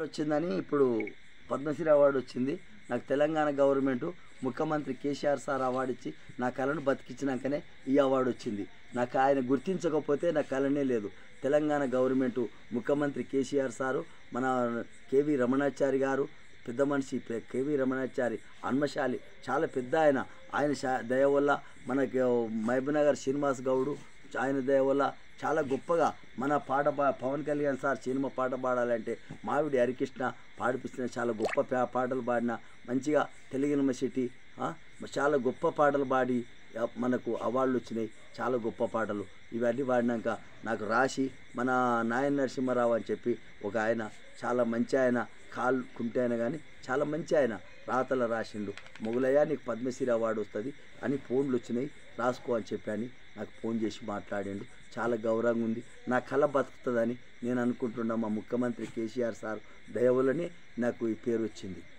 వచ్చిందని ఇప్పుడు పద్మశ్రీ అవార్డు వచ్చింది నాకు తెలంగాణ గవర్నమెంట్ ముఖ్యమంత్రి కేసీఆర్ సార్ అవార్డు ఇచ్చి నా కళను బతికించినాకనే ఈ అవార్డు వచ్చింది నాకు ఆయన గుర్తించకపోతే నా కళనే లేదు తెలంగాణ గవర్నమెంట్ ముఖ్యమంత్రి కేసీఆర్ సారు మన కేవీ రమణాచారి గారు పెద్ద మనిషి పె- కేవీ రమణాచారి అన్మశాలి చాలా పెద్ద ఆయన ఆయన శా- దయ వల్ల మనకి మహబూబ్నగర్ శ్రీనివాస్ గౌడు ఆయన దయ వల్ల చాలా గొప్పగా మన పాట పా పవన్ కళ్యాణ్ సార్ సినిమా పాట పాడాలంటే మావిడి హరికృష్ణ పాడిపిస్తున్న చాలా గొప్ప పా- పాటలు పాడిన మంచిగా తెలుగు యూనివర్సిటీ ఆ, చాలా గొప్ప పాటలు పాడి ఆ, మనకు అవార్డులు వచ్చినాయి చాలా గొప్ప పాటలు ఇవన్నీ పాడినాక నాకు రాసి మన నాయన నరసింహారావు అని చెప్పి ఒక ఆయన చాలా మంచి ఆయన కాలు కుంటే ఆయన కానీ చాలా మంచి ఆయన రాతల రాసిండు మొగులయ్య నీకు పద్మశ్రీ అవార్డు వస్తుంది అని ఫోన్లు వచ్చినాయి రాసుకో అని చెప్పాను నాకు ఫోన్ చేసి మాట్లాడిండు చాలా గౌరవంగా ఉంది నా కళ బతుకుతుందని నేను అనుకుంటున్నా మా ముఖ్యమంత్రి కేసీఆర్ సార్ దయవలనే నాకు ఈ పేరు వచ్చింది